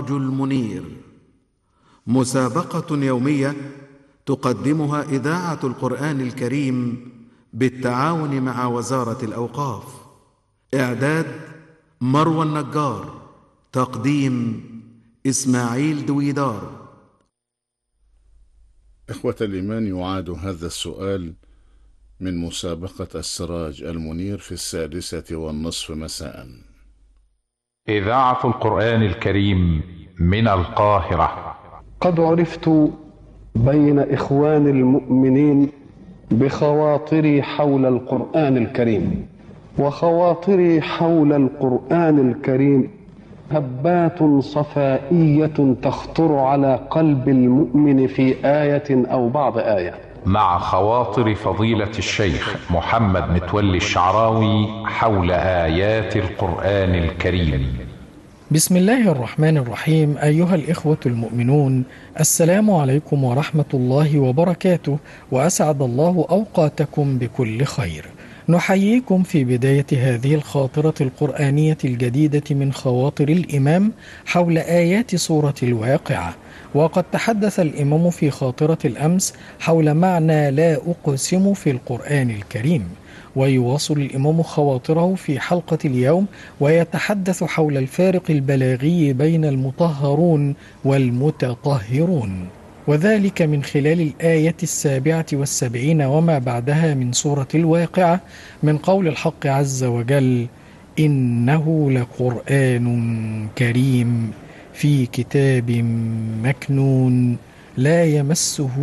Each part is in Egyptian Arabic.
السراج المنير مسابقه يوميه تقدمها اذاعه القران الكريم بالتعاون مع وزاره الاوقاف اعداد مروى النجار تقديم اسماعيل دويدار إخوة الإيمان يعاد هذا السؤال من مسابقة السراج المنير في السادسة والنصف مساء إذاعة القرآن الكريم من القاهرة قد عرفت بين إخوان المؤمنين بخواطري حول القرآن الكريم وخواطري حول القرآن الكريم هبات صفائية تخطر على قلب المؤمن في آية أو بعض آية مع خواطر فضيلة الشيخ محمد متولي الشعراوي حول آيات القرآن الكريم بسم الله الرحمن الرحيم أيها الإخوة المؤمنون السلام عليكم ورحمة الله وبركاته وأسعد الله أوقاتكم بكل خير نحييكم في بداية هذه الخاطرة القرآنية الجديدة من خواطر الإمام حول آيات سورة الواقعة وقد تحدث الإمام في خاطرة الأمس حول معنى لا أقسم في القرآن الكريم ويواصل الإمام خواطره في حلقة اليوم ويتحدث حول الفارق البلاغي بين المطهرون والمتطهرون وذلك من خلال الآية السابعة والسبعين وما بعدها من سورة الواقعة من قول الحق عز وجل إنه لقرآن كريم في كتاب مكنون لا يمسه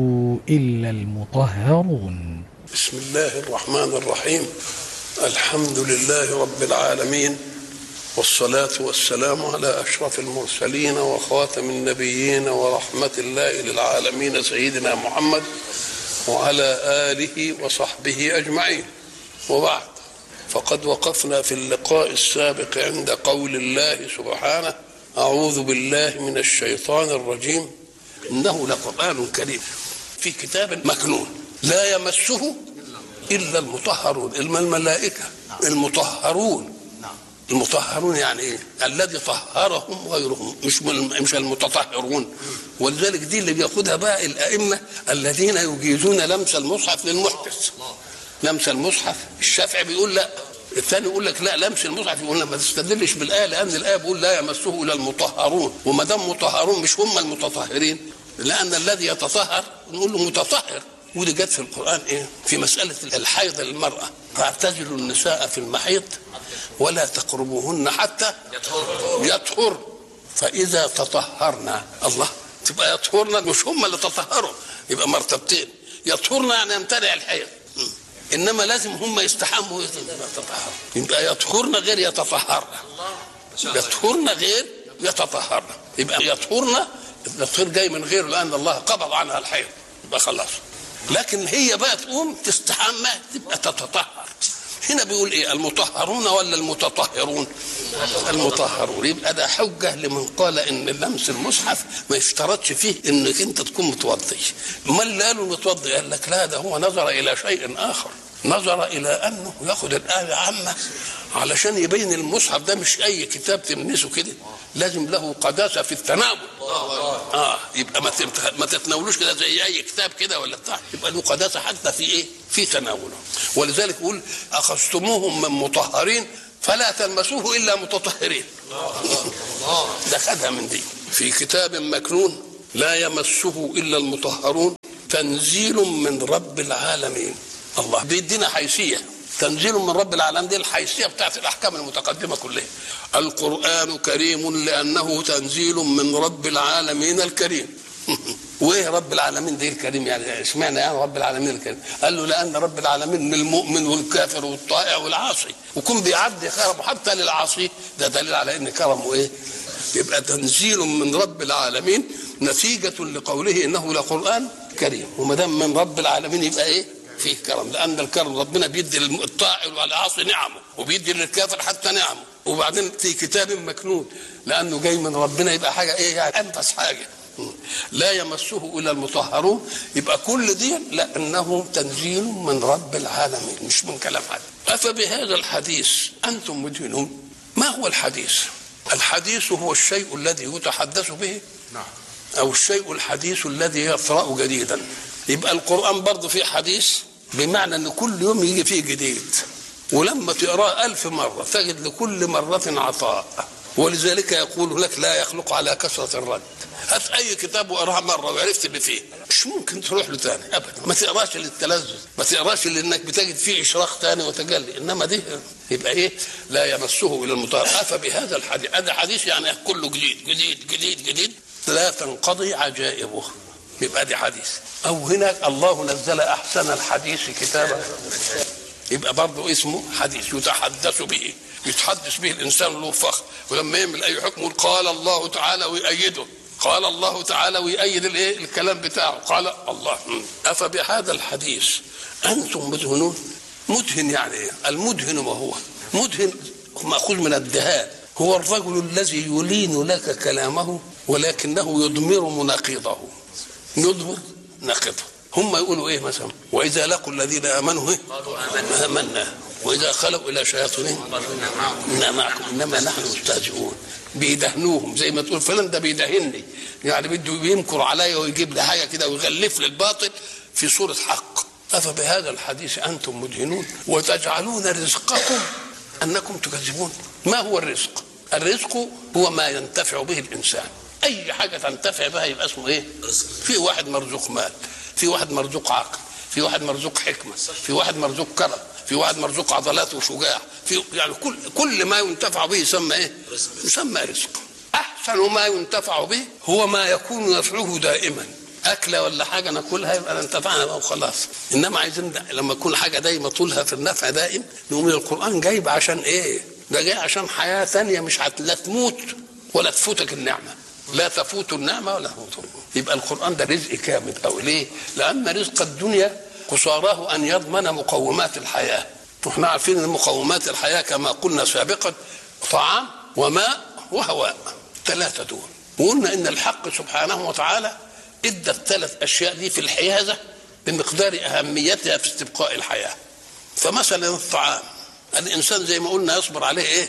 إلا المطهرون بسم الله الرحمن الرحيم الحمد لله رب العالمين والصلاة والسلام على أشرف المرسلين وخاتم النبيين ورحمة الله للعالمين سيدنا محمد وعلى آله وصحبه أجمعين وبعد فقد وقفنا في اللقاء السابق عند قول الله سبحانه أعوذ بالله من الشيطان الرجيم إنه لقرآن كريم في كتاب مكنون لا يمسه إلا المطهرون الملائكة المطهرون المطهرون يعني ايه؟ الذي طهرهم غيرهم مش مش المتطهرون ولذلك دي اللي بياخدها بقى الائمه الذين يجيزون لمس المصحف للمحدث لمس المصحف الشافعي بيقول لا الثاني يقول لك لا لمس المصحف يقول ما تستدلش بالايه لان الايه بيقول لا يمسه الا المطهرون وما دام مطهرون مش هم المتطهرين لان الذي يتطهر نقول له متطهر ودي جت في القران ايه؟ في مساله الحيض للمراه فاعتزلوا النساء في المحيض ولا تقربوهن حتى يطهر فاذا تطهرنا الله تبقى يطهرنا مش هم اللي تطهروا يبقى مرتبتين يطهرنا يعني يمتنع الحيض انما لازم هم يستحموا يتطهروا يبقى يطهرنا غير يتطهرنا يطهرنا غير يتطهرنا يبقى يطهرنا التطهير جاي من غيره لان الله قبض عنها الحيض يبقى خلاص لكن هي بقى تقوم تستحمى تبقى تتطهر هنا بيقول ايه المطهرون ولا المتطهرون المطهرون يبقى ده حجه لمن قال ان لمس المصحف ما يشترطش فيه انك انت تكون متوضي ما اللي قالوا متوضي قال لك لا ده هو نظر الى شيء اخر نظر الى انه ياخذ الايه عامه علشان يبين المصحف ده مش اي كتاب تلمسه كده لازم له قداسه في التناول اه يبقى ما ما تتناولوش كده زي اي كتاب كده ولا بتاع يبقى له قداسه حتى في ايه في تناوله ولذلك يقول اخذتموهم من مطهرين فلا تلمسوه الا متطهرين ده خدها من دي في كتاب مكنون لا يمسه الا المطهرون تنزيل من رب العالمين الله بيدينا حيثيه تنزيل من رب العالمين دي الحيثيه بتاعت الاحكام المتقدمه كلها القران كريم لانه تنزيل من رب العالمين الكريم وايه رب العالمين دي الكريم يعني اشمعنى يعني رب العالمين الكريم قال له لان رب العالمين المؤمن والكافر والطائع والعاصي وكون بيعدي كرمه حتى للعاصي ده دليل على ان كرمه ايه يبقى تنزيل من رب العالمين نتيجة لقوله انه لقرآن كريم وما دام من رب العالمين يبقى ايه؟ فيه كرم لان الكرم ربنا بيدي للطاعن والعاصي نعمه وبيدي للكافر حتى نعمه وبعدين في كتاب مكنون لانه جاي من ربنا يبقى حاجه ايه يعني انفس حاجه لا يمسه الا المطهرون يبقى كل دي لانه تنزيل من رب العالمين مش من كلام حد افبهذا الحديث انتم مدينون ما هو الحديث الحديث هو الشيء الذي يتحدث به أو الشيء الحديث الذي يطرأ جديدا يبقى القرآن برضه فيه حديث بمعنى أن كل يوم يجي فيه جديد ولما تقراه ألف مرة تجد لكل مرة عطاء ولذلك يقول لك لا يخلق على كثرة الرد هات أي كتاب وقراه مرة وعرفت اللي فيه مش ممكن تروح له تاني أبدا ما تقراش للتلذذ ما تقراش لأنك بتجد فيه إشراق تاني وتجلي إنما دي يبقى إيه لا يمسه إلى المطهر أفبهذا الحديث هذا حديث يعني كله جديد جديد جديد جديد لا تنقضي عجائبه يبقى دي حديث أو هناك الله نزل أحسن الحديث كتابا يبقى برضه اسمه حديث يتحدث به يتحدث به الانسان له فخر ولما يعمل اي حكم يقول قال الله تعالى ويأيده قال الله تعالى ويأيد الايه الكلام بتاعه قال الله افبهذا الحديث انتم مدهنون مدهن يعني ايه المدهن ما هو مدهن ماخوذ من الدهان هو الرجل الذي يلين لك كلامه ولكنه يضمر مناقضه يضمر ناقضه هم يقولوا ايه مثلا واذا لقوا الذين امنوا ايه امنا واذا خلوا الى شياطينهم انا معكم انما نحن مستهزئون بيدهنوهم زي ما تقول فلان ده بيدهني يعني بده يمكر عليا ويجيب لي حاجه كده ويغلف لي الباطل في صوره حق افبهذا الحديث انتم مدهنون وتجعلون رزقكم انكم تكذبون ما هو الرزق الرزق هو ما ينتفع به الانسان اي حاجه تنتفع بها يبقى اسمه ايه في واحد مرزوق مال في واحد مرزوق عقل في واحد مرزوق حكمه في واحد مرزوق كرم في واحد مرزوق عضلات وشجاع في يعني كل كل ما ينتفع به يسمى ايه يسمى رزق احسن ما ينتفع به هو ما يكون نفعه دائما أكلة ولا حاجة ناكلها يبقى انتفعنا بقى وخلاص إنما عايزين لما تكون حاجة دايما طولها في النفع دائم نقوم القرآن جايب عشان إيه؟ ده جاي عشان حياة ثانية مش هت- لا تموت ولا تفوتك النعمة لا تفوت النعمة ولا تفوت يبقى القرآن ده رزق كامل أو ليه؟ لأن رزق الدنيا قصاراه أن يضمن مقومات الحياة واحنا عارفين ان مقومات الحياة كما قلنا سابقا طعام وماء وهواء ثلاثة دول وقلنا ان الحق سبحانه وتعالى ادى الثلاث اشياء دي في الحيازة بمقدار اهميتها في استبقاء الحياة فمثلا الطعام الانسان زي ما قلنا يصبر عليه ايه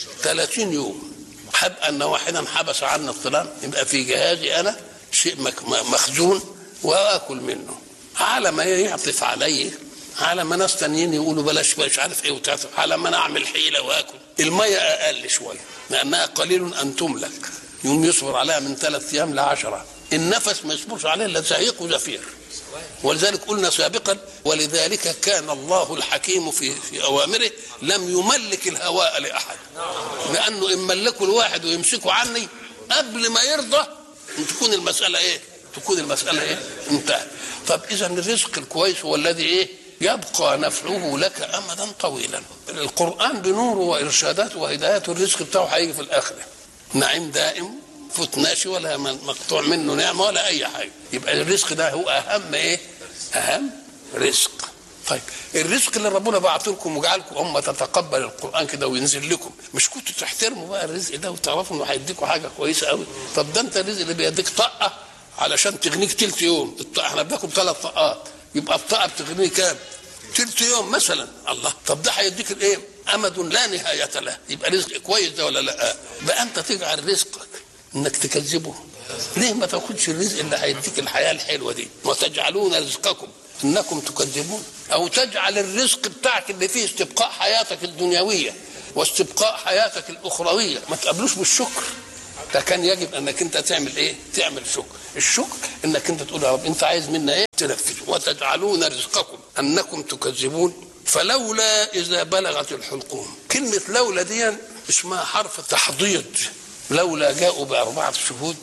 30 يوم حب ان واحدا حبس عنا الظلام يبقى في جهازي انا شيء مك- مخزون واكل منه على ما يعطف عليه على ما ناس تانيين يقولوا بلاش مش عارف ايه وتعطف على ما انا اعمل حيله واكل الميه اقل شويه لانها قليل ان تملك يوم يصبر عليها من ثلاث ايام لعشره النفس ما يصبرش عليه الا زهيق وزفير ولذلك قلنا سابقا ولذلك كان الله الحكيم في في اوامره لم يملك الهواء لاحد لانه ان ملكه الواحد ويمسكه عني قبل ما يرضى ان تكون المساله ايه؟ تكون المساله ايه؟ انتهت طب اذا الرزق الكويس هو الذي ايه؟ يبقى نفعه لك امدا طويلا القران بنوره وارشاداته وهداياته الرزق بتاعه هيجي في الاخره نعيم دائم فتناش ولا من- مقطوع منه نعمه ولا اي حاجه يبقى الرزق ده هو اهم ايه؟ اهم رزق طيب الرزق اللي ربنا بعته لكم وجعلكم امه تتقبل القران كده وينزل لكم مش كنتوا تحترموا بقى الرزق ده وتعرفوا انه هيديكوا حاجه كويسه قوي طب ده انت الرزق اللي بيديك طاقه علشان تغنيك تلت يوم الطاقة احنا بناخد ثلاث طاقات يبقى الطاقه بتغنيه كام؟ تلت يوم مثلا الله طب ده هيديك الايه؟ امد لا نهايه له يبقى رزق كويس ده ولا لا؟ بقى انت تجعل رزقك انك تكذبه ليه ما تاخدش الرزق اللي هيديك الحياه الحلوه دي وتجعلون رزقكم انكم تكذبون او تجعل الرزق بتاعك اللي فيه استبقاء حياتك الدنيويه واستبقاء حياتك الاخرويه ما تقابلوش بالشكر ده كان يجب انك انت تعمل ايه؟ تعمل شكر، الشكر انك انت تقول يا رب انت عايز منا ايه؟ تنفذ وتجعلون رزقكم انكم تكذبون فلولا اذا بلغت الحلقوم، كلمه لولا دي اسمها حرف تحضيض لولا جاءوا باربعه شهود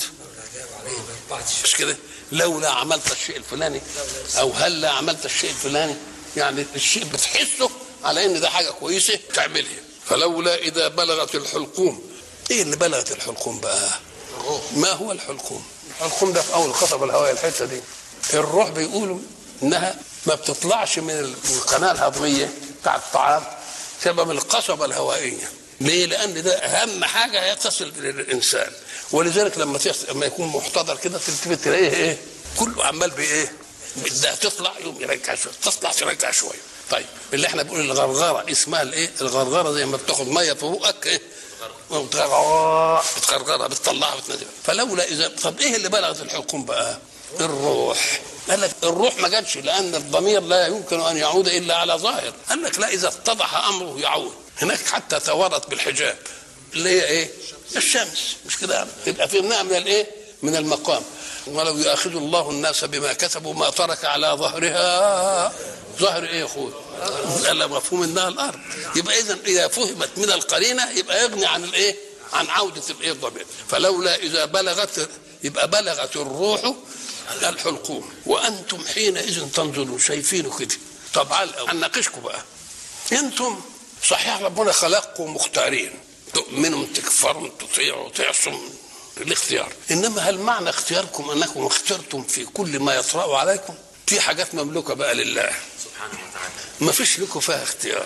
مش كده؟ لولا عملت الشيء الفلاني او هلا عملت الشيء الفلاني يعني الشيء بتحسه على ان ده حاجه كويسه تعملها فلولا اذا بلغت الحلقوم ايه اللي بلغت الحلقوم بقى ما هو الحلقوم الحلقوم ده في اول قصب الهواء الحته دي الروح بيقولوا انها ما بتطلعش من القناه الهضميه بتاع الطعام سبب القصبه الهوائيه ليه؟ لان ده اهم حاجه تصل للانسان ولذلك لما تيس- لما يكون محتضر كده تلتفت تلاقيه ايه؟ كله عمال بايه؟ بدها تطلع يوم يرجع شويه تطلع ترجع شويه طيب اللي احنا بنقول الغرغره اسمها الايه؟ الغرغره زي ما بتاخد ميه في بقك ايه؟ بتغرغرها بتطلعها بتنزلها فلولا اذا طب ايه اللي بلغت الحكم بقى؟ الروح قال لك الروح ما جاتش لان الضمير لا يمكن ان يعود الا على ظاهر قال لك لا اذا اتضح امره يعود هناك حتى توارت بالحجاب اللي هي ايه؟ الشمس مش كده يعني يبقى فهمناها من الايه؟ من المقام ولو يؤاخذ الله الناس بما كسبوا ما ترك على ظهرها ظهر ايه يا اخوي؟ قال مفهوم انها الارض يبقى اذا اذا فهمت من القرينه يبقى يغني عن الايه؟ عن عوده الايه الضمير فلولا اذا بلغت يبقى بلغت الروح الحلقوم وانتم حينئذ تنظرون شايفينه كده طب هنناقشكم بقى انتم صحيح ربنا خلقكم مختارين تؤمنوا تكفروا تطيعوا تعصوا الاختيار انما هل معنى اختياركم انكم اخترتم في كل ما يطرا عليكم في حاجات مملوكه بقى لله سبحانه وتعالى ما فيش لكم فيها اختيار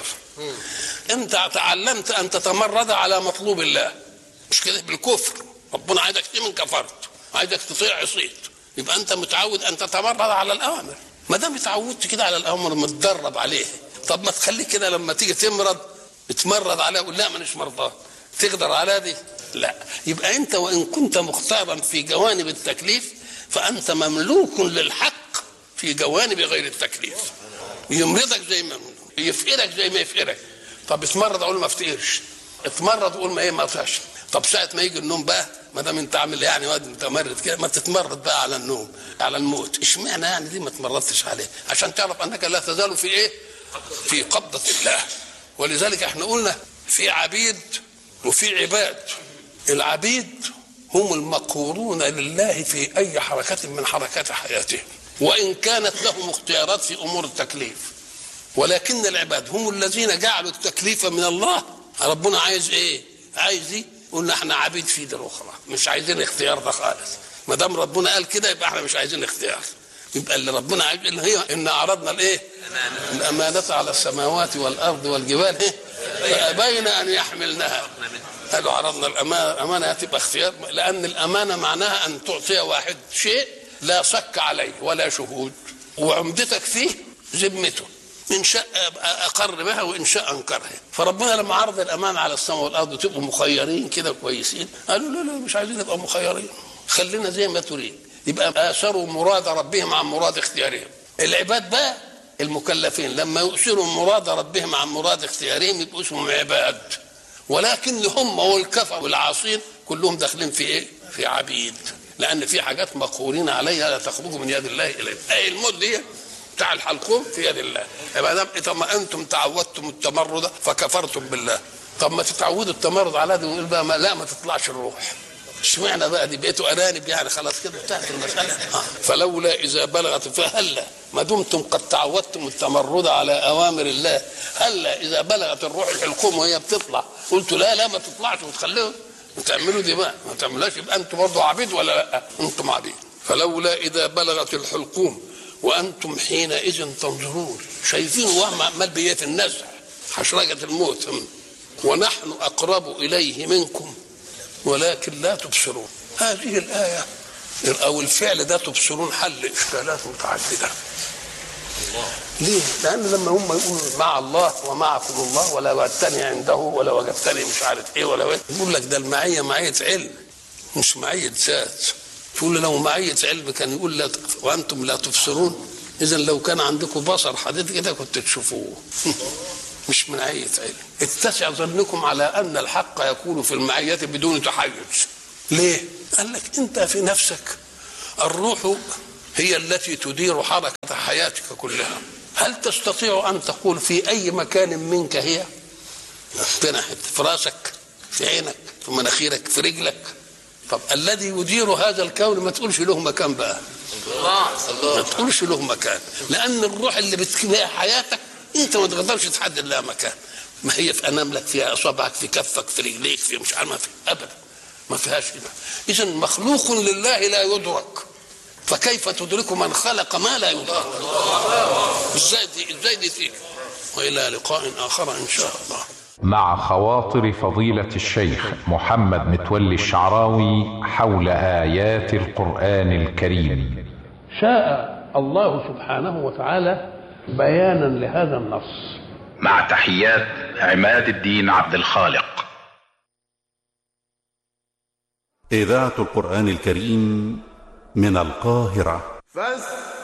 انت تعلمت ان تتمرد على مطلوب الله مش كده بالكفر ربنا عايزك تؤمن كفرت عايزك تطيع عصيت يبقى انت متعود ان تتمرد على الاوامر ما دام اتعودت كده على الاوامر متدرب عليه طب ما تخليك كده لما تيجي تمرض اتمرد عليها قول لا مانيش مرضان تقدر على دي لا يبقى انت وان كنت مختارا في جوانب التكليف فانت مملوك للحق في جوانب غير التكليف يمرضك زي ما يفقرك زي ما يفقرك طب اتمرد اقول ما افتقرش اتمرد اقول ما ايه ما اطيعش طب ساعه ما يجي النوم بقى ما دام انت عامل يعني واد متمرد كده ما تتمرد بقى على النوم على الموت اشمعنى يعني دي ما تمردتش عليه عشان تعرف انك لا تزال في ايه في قبضه الله ولذلك احنا قلنا في عبيد وفي عباد العبيد هم المقهورون لله في اي حركه من حركات حياتهم وان كانت لهم اختيارات في امور التكليف ولكن العباد هم الذين جعلوا التكليف من الله ربنا عايز ايه عايز دي قلنا احنا عبيد في دي الاخرى مش عايزين اختيار ده خالص ما دام ربنا قال كده يبقى احنا مش عايزين اختيار يبقى اللي ربنا عايز اللي هي ان عرضنا الايه الامانه على السماوات والارض والجبال ايه فابين ان يحملنها قالوا عرضنا الامانه الامانه هتبقى اختيار لان الامانه معناها ان تعطي واحد شيء لا شك عليه ولا شهود وعمدتك فيه ذمته ان شاء اقر بها وان شاء انكرها فربنا لما عرض الامانه على السماء والارض تبقوا مخيرين كده كويسين قالوا لا لا مش عايزين نبقى مخيرين خلينا زي ما تريد يبقى اثروا مراد ربهم عن مراد اختيارهم العباد بقى المكلفين لما يؤثروا مراد ربهم عن مراد اختيارهم يبقوا اسمهم عباد ولكن هم والكفر والعاصين كلهم داخلين في ايه؟ في عبيد لان في حاجات مقهورين عليها لا تخرج من يد الله اليه اي الموت دي بتاع الحلقوم في يد الله يبقى دام طب انتم تعودتم التمرد فكفرتم بالله طب ما تتعودوا التمرد على دي ويقول بقى ما لا ما تطلعش الروح اشمعنى بقى دي بقيتوا ارانب يعني خلاص كده انتهت المساله آه. فلولا اذا بلغت فهلا ما دمتم قد تعودتم التمرد على اوامر الله هلا اذا بلغت الروح الحلقوم وهي بتطلع قلت لا لا ما تطلعش وتخليهم تعملوا دي بقى ما تعملوهاش يبقى انتم برضه عبيد ولا لا انتم عبيد فلولا اذا بلغت الحلقوم وانتم حينئذ تنظرون شايفين وهم عمال بيه في النزع حشرجه الموت ونحن اقرب اليه منكم ولكن لا تبصرون هذه الايه او الفعل ده تبصرون حل اشكالات متعدده ليه؟ لأن لما هم يقولوا مع الله ومعكم الله ولا وجدتني عنده ولا وجدتني مش عارف إيه ولا إيه يقول لك ده المعية معية علم مش معية ذات تقول لو معية علم كان يقول لا وأنتم لا تبصرون إذا لو كان عندكم بصر حديد كده كنت تشوفوه مش من معية علم اتسع ظنكم على أن الحق يكون في المعية بدون تحيز ليه؟ قال لك أنت في نفسك الروح هي التي تدير حركة حياتك كلها هل تستطيع أن تقول في أي مكان منك هي تنحت في راسك في عينك في مناخيرك في رجلك طب الذي يدير هذا الكون ما تقولش له مكان بقى الله الله ما تقولش له مكان لأن الروح اللي بتكفيها حياتك أنت ما تقدرش تحدد لها مكان ما هي في أناملك في أصابعك في كفك في رجليك في مش عارف ما في أبدا ما فيهاش كده إذا مخلوق لله لا يدرك فكيف تدرك من خلق ما لا يدرك ازاي دي ازاي دي تيجي والى لقاء اخر ان شاء الله مع خواطر فضيلة الشيخ محمد متولي الشعراوي حول آيات القرآن الكريم شاء الله سبحانه وتعالى بيانا لهذا النص مع تحيات عماد الدين عبد الخالق إذاعة القرآن الكريم من القاهرة فاستمعوا